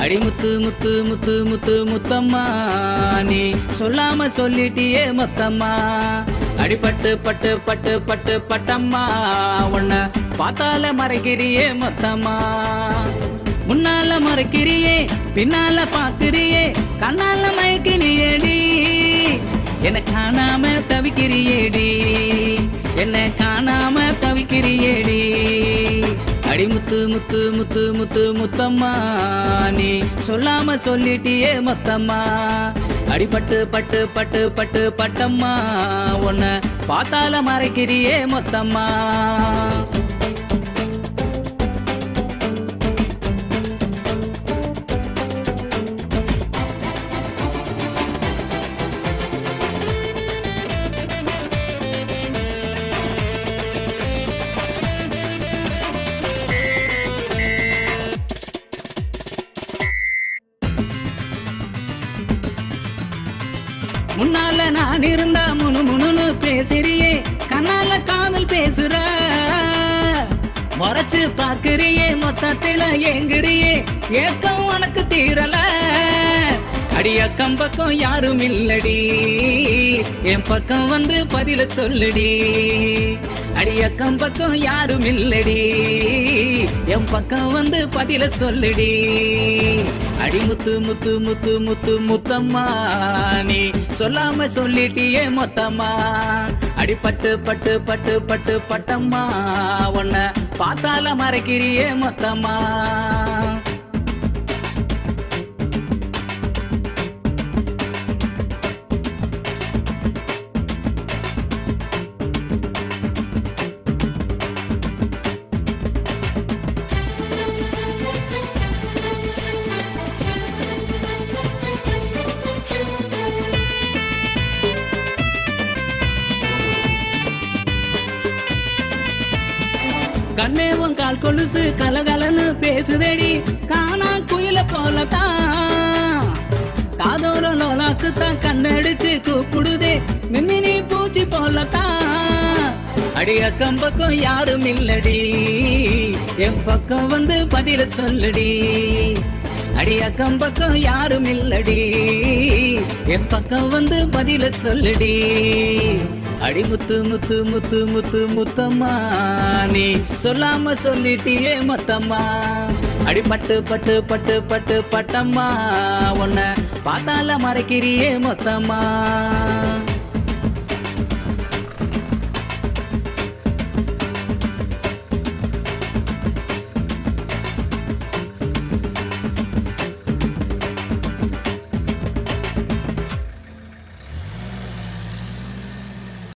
அடி முத்து முத்து முத்து முத்து முத்தம்மா நீ சொல்லாம சொல்லிட்டியே மொத்தம்மா அடிபட்டு பட்டு பட்டு பட்டு பட்டம்மா உன்னை பார்த்தால மறைக்கிறியே மொத்தம்மா முன்னால மறைக்கிறியே பின்னால பாக்குறியே கண்ணால மயக்கிறியேடி என்ன காணாம தவிக்கிறியேடி என்ன காணாம தவிக்கிறியேடி அடி முத்து முத்து முத்து முத்து முத்தம்மா நீ சொல்லாம சொல்லிட்டியே மொத்தம்மா அடிபட்டு பட்டு பட்டு பட்டு பட்டம்மா உன்னை பார்த்தால மறைக்கிறியே மொத்தம்மா முன்னால நான் இருந்தா முனு முணுன்னு பேசுறியே கண்ணால காதல் பேசுற முறைச்சு பாக்குறியே மொத்தத்தில ஏங்குறியே ஏக்கம் உனக்கு தீரல அடி அக்கம் பக்கம் யாரும் இல்லடி என் பக்கம் வந்து பதில சொல்லுடி அடி அக்கம் பக்கம் யாரும் இல்லடி என் பக்கம் வந்து பதில சொல்லுடி அடி முத்து முத்து முத்து முத்து முத்தம்மா நீ சொல்லாம சொல்லிட்டியே மொத்தம்மா அடி பட்டு பட்டு பட்டு பட்டு பட்டம்மா உன்னை பார்த்தால மறைக்கிறியே மொத்தம்மா கண்ணேவன் கால் கொலுசு கலகலன்னு பேசுதேடி காணா குயில போலதான் காதோர லோலாக்கு தான் கண்ணடிச்சு கூப்பிடுதே மின்மினி பூச்சி போலதான் அடி அக்கம் பக்கம் யாரும் இல்லடி என் பக்கம் வந்து பதில சொல்லடி அடி அக்கம் பக்கம் யாரும் இல்லடி என் பக்கம் வந்து பதில சொல்லடி அடி முத்து முத்து முத்து முத்து முத்தம்மா நீ சொல்லாம சொல்லிட்டியே மொத்தம்மா அடி பட்டு பட்டு பட்டு பட்டு பட்டம்மா உன்னை பார்த்தால மறைக்கிறியே மொத்தம்மா